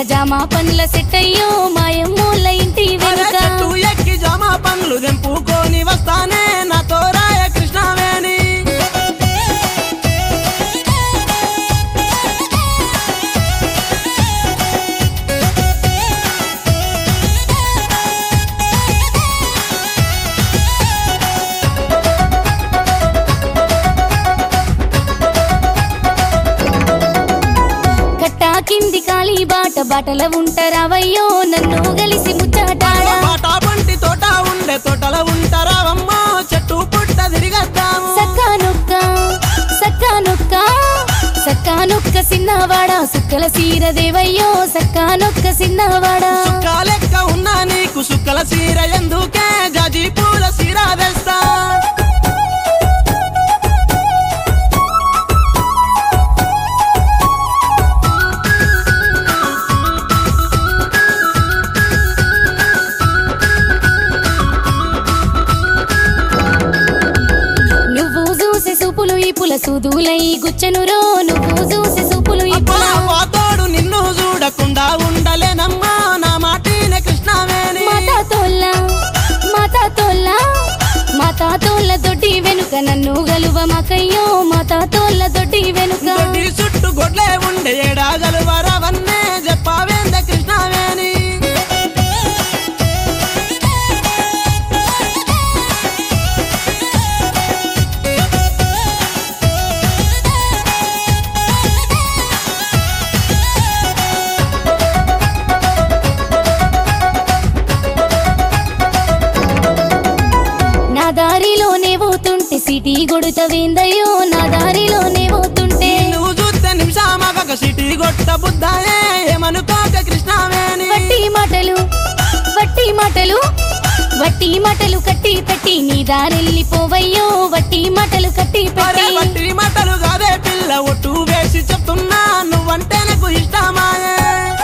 జామా పండ్ల సెట్టయ్యో మాయమ్మోళ్ళ ఇంటి అరే వెనుక చెట్టు ఎక్కి జామ పండ్లు తెంపుకొని వస్తానే నాతో రాయ కృష్ణవేణి కట్టా కింది కాలి బాట బాటల ఉంటారావయ్యో నన్ను గలిసి ముచ్చటాడా పాట పంటి తోట ఉండే తోటల ఉంటారావమ్మ చెట్టు పుట్ట తిరిగద్దాము సక్కా నొక్క సక్కా నొక్క సక్కా నొక్క సిన్నవాడా సుక్కల సీర దేవయ్యో సక్కా నొక్క సిన్నవాడా సుక్క లెక్క ఉన్నా నీకు సుక్కల సీర ఎందుకే జాజి పూల సీర వేస్తా నువ్వు చూసే సూపులు ఈ పుల సూదులై గుచ్చెనురో నువ్వు చూసే సూపులు ఈ అబ్బా పుల వాతోడు నిన్ను చూడకుండా ఉండలేనమ్మా నా మాటినే కృష్ణవేణి మాతా తోల్ల మాతా తోల్ల మాతా తోల్ల దొడ్డి వెనుక నన్ను గలువ మాకయ్యో మాతా తోల్ల దొడ్డి వెనుక దొడ్డి చుట్టూ గొడ్లే ఉండే ఏడాగలు వరవన్నే చెప్పావేంద కృష్ణవేణి నా దారిలోనే పోతుంటే సిటీ గొడుతవేందయ్యో నా దారిలోనే పోతుంటే నువ్వు చూస్తే నిమిషామగక సిటీ గొట్ట బుద్ధాయే ఏమనుకోక కృష్ణవేణి వట్టి మాటలు వట్టి మాటలు వట్టి మాటలు కట్టి పెట్టి నీ దారెళ్ళిపోవయ్యో వట్టి మాటలు కట్టి అరే పెట్టి వట్టి మాటలు కాదే పిల్ల ఒట్టు వేసి చెప్తున్నా నువ్వంటే నాకు ఇష్టమాయే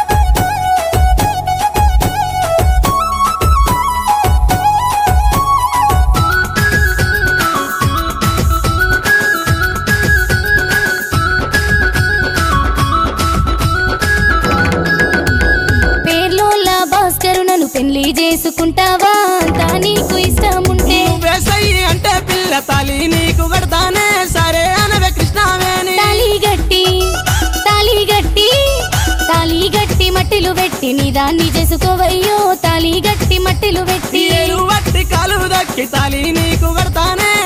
పేర్లోలా భాస్కరు నన్ను పెళ్లి చేసుకుంటావా అంతా నీకు ఇష్టం ఉంటే వేసయ్యి అంటే పిల్ల తాలి నీకు కడతానే సరే అనవే కృష్ణవేణి తాళి గట్టి తాళి గట్టి తాళి గట్టి మట్టిలు పెట్టి నీ దాన్ని చేసుకోవయ్యో తాళి గట్టి మట్టిలు పెట్టి ఏరు వట్టి కాలు దక్కి తాలి నీకు కడతానే